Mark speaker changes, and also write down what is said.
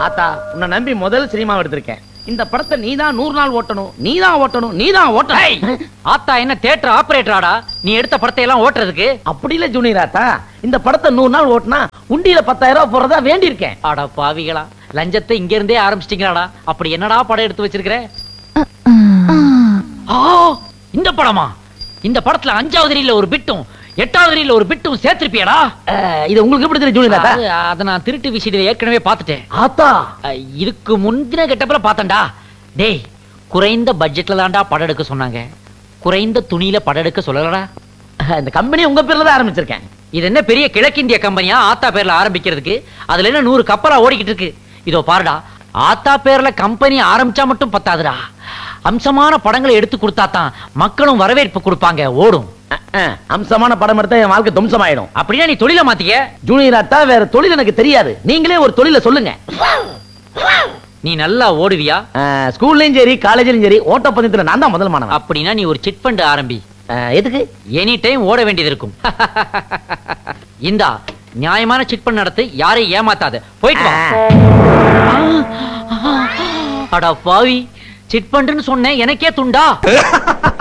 Speaker 1: ஆத்தா உன்னை நம்பி முதல் சினிமா எடுத்திருக்கேன் இந்த படத்தை நீதான் நூறு நாள் ஓட்டணும் நீதான் ஓட்டணும் நீதான்
Speaker 2: ஏய்,
Speaker 1: ஓட்டணும்
Speaker 2: ஆத்தா என்ன தியேட்டர் ஆபரேட்டராடா நீ எடுத்த படத்தை எல்லாம் ஓட்டுறதுக்கு
Speaker 1: அப்படி இல்ல ஜூனியர் ஆத்தா இந்த படத்தை நூறு நாள் ஓட்டினா உண்டியில பத்தாயிரம் ரூபாய் போறதா வேண்டி இருக்கேன்
Speaker 2: அட பாவிகளா லஞ்சத்தை இங்க இருந்தே ஆரம்பிச்சிட்டீங்களாடா அப்படி என்னடா படம் எடுத்து வச்சிருக்கிற ஆ, இந்த படமா இந்த படத்துல அஞ்சாவது ரீல்ல ஒரு பிட்டும் எட்டாவது ரீல்ல ஒரு பிட்டும் சேர்த்திருப்பியடா
Speaker 1: இது உங்களுக்கு எப்படி தெரியும் ஜூனியர் ஆத்தா
Speaker 2: அது, அத நான் திருட்டு விஷயத்துல ஏற்கனவே பார்த்துட்டேன்
Speaker 1: ஆத்தா
Speaker 2: அஹ், இதுக்கு முந்தின கெட்டப்பல பார்த்தேன்டா டேய் குறைந்த பட்ஜெட்ல தான்டா படம் எடுக்க சொன்னாங்க குறைந்த துணியில படம் எடுக்க சொல்லலடா
Speaker 1: இந்த கம்பெனி உங்க பேர்ல தான் ஆரம்பிச்சிருக்கேன்
Speaker 2: இது என்ன பெரிய கிழக்கிந்திய கம்பெனியா ஆத்தா பேர்ல ஆரம்பிக்கிறதுக்கு அதுல என்ன நூறு கப்பலா ஓடிக்கிட்டு இருக்கு இதோ பாருடா ஆத்தா பேர்ல கம்பெனி ஆரம்பிச்சா மட்டும் பத்தாதுடா அம்சமான படங்களை எடுத்து கொடுத்தா தான் மக்களும் வரவேற்பு கொடுப்பாங்க ஓடும்
Speaker 1: அஹ், அஹ், அம்சமான படம் எடுத்தா என் வாழ்க்கை தும்சமாயிடும்
Speaker 2: அப்படின்னா நீ தொழில மாத்திக்க
Speaker 1: ஜூனியர் ஆத்தா வேற தொழில் எனக்கு தெரியாது நீங்களே ஒரு தொழில சொல்லுங்க
Speaker 2: நீ நல்லா ஓடுவியா
Speaker 1: அஹ், ஸ்கூல்லயும் சரி காலேஜ்லயும் சரி ஓட்டப்பந்தயத்துல நான் தான் முதல் மாணவன்
Speaker 2: அப்படின்னா நீ ஒரு சிட் ஃபண்ட் ஆரம்பி
Speaker 1: அஹ், எதுக்கு
Speaker 2: எனி டைம் ஓட வேண்டியது இருக்கும் இந்தா நியாயமான சிட் ஃபண்ட் நடத்து யாரையும் ஏமாத்தாத போயிட்டு வா அட பாவி சிட் ஃபண்ட்னு சொன்னேன் எனக்கே துண்டா